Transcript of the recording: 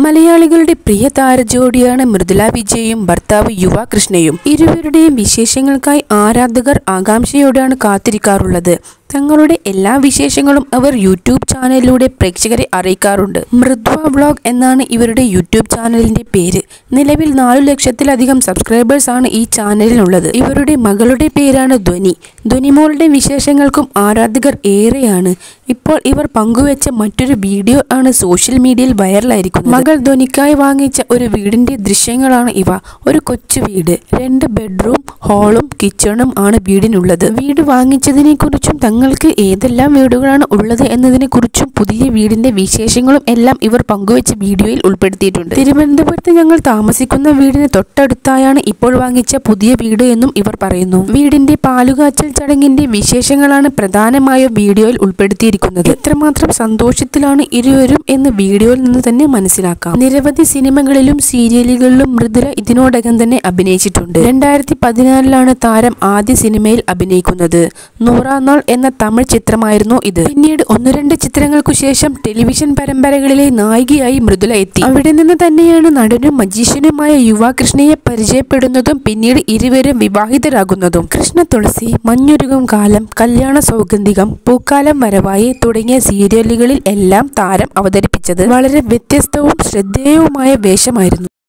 മലയാളികളുടെ പ്രിയ താരജോഡിയാണ് മൃദുല വിജയും ഭർത്താവ് യുവ കൃഷ്ണയും ഇരുവരുടെയും വിശേഷങ്ങൾക്കായി ആരാധകർ ആകാംക്ഷയോടെയാണ് കാത്തിരിക്കാറുള്ളത് തങ്ങളുടെ എല്ലാ വിശേഷങ്ങളും അവർ യൂട്യൂബ് ചാനലിലൂടെ പ്രേക്ഷകരെ അറിയിക്കാറുണ്ട് മൃദ്വ വ്ളോഗ് എന്നാണ് ഇവരുടെ യൂട്യൂബ് ചാനലിന്റെ പേര് നിലവിൽ നാലു ലക്ഷത്തിലധികം സബ്സ്ക്രൈബേഴ്സ് ആണ് ഈ ചാനലിനുള്ളത് ഇവരുടെ മകളുടെ പേരാണ് ധ്വനി ധ്വനിമോളുടെ വിശേഷങ്ങൾക്കും ആരാധകർ ഏറെയാണ് ഇപ്പോൾ ഇവർ പങ്കുവെച്ച മറ്റൊരു വീഡിയോ ആണ് സോഷ്യൽ മീഡിയയിൽ വൈറലായിരിക്കുന്നത് മകൾ ധ്വനിക്കായി വാങ്ങിച്ച ഒരു വീടിന്റെ ദൃശ്യങ്ങളാണ് ഇവ ഒരു കൊച്ചു വീട് രണ്ട് ബെഡ്റൂം ഹാളും കിച്ചണും ആണ് വീടിനുള്ളത് വീട് വാങ്ങിച്ചതിനെ കുറിച്ചും തങ്ങൾക്ക് ഏതെല്ലാം വീടുകളാണ് ഉള്ളത് എന്നതിനെ കുറിച്ചും പുതിയ വീടിന്റെ വിശേഷങ്ങളും എല്ലാം ഇവർ പങ്കുവെച്ച വീഡിയോയിൽ ഉൾപ്പെടുത്തിയിട്ടുണ്ട് തിരുവനന്തപുരത്ത് ഞങ്ങൾ താമസിക്കുന്ന വീടിന് തൊട്ടടുത്തായാണ് ഇപ്പോൾ വാങ്ങിച്ച പുതിയ വീട് എന്നും ഇവർ പറയുന്നു വീടിന്റെ പാലുകാച്ചൽ ചടങ്ങിന്റെ വിശേഷങ്ങളാണ് പ്രധാനമായും വീഡിയോയിൽ ഉൾപ്പെടുത്തിയിരിക്കുന്നത് എത്രമാത്രം സന്തോഷത്തിലാണ് ഇരുവരും എന്ന് വീഡിയോയിൽ നിന്ന് തന്നെ മനസ്സിലാക്കാം നിരവധി സിനിമകളിലും സീരിയലുകളിലും മൃദുല ഇതിനോടകം തന്നെ അഭിനയിച്ചിട്ടുണ്ട് രണ്ടായിരത്തി പതിനാലിലാണ് താരം ആദ്യ സിനിമയിൽ അഭിനയിക്കുന്നത് നൂറാം നാൾ എന്ന തമിഴ് ചിത്രമായിരുന്നു ഇത് പിന്നീട് ഒന്ന് രണ്ട് ചിത്രങ്ങൾക്കു ശേഷം ടെലിവിഷൻ പരമ്പരകളിലെ നായികയായി മൃദുല എത്തി അവിടെ നിന്ന് തന്നെയാണ് നടനും മജീഷ്യനുമായ യുവ കൃഷ്ണയെ പരിചയപ്പെടുന്നതും പിന്നീട് ഇരുവരും വിവാഹിതരാകുന്നതും കൃഷ്ണ തുളസി മഞ്ഞുരുകും കാലം കല്യാണ സൗഗന്ധികം പൂക്കാലം വരവായി തുടങ്ങിയ സീരിയലുകളിൽ എല്ലാം താരം അവതരിപ്പിച്ചത് വളരെ വ്യത്യസ്തവും ശ്രദ്ധേയവുമായ വേഷമായിരുന്നു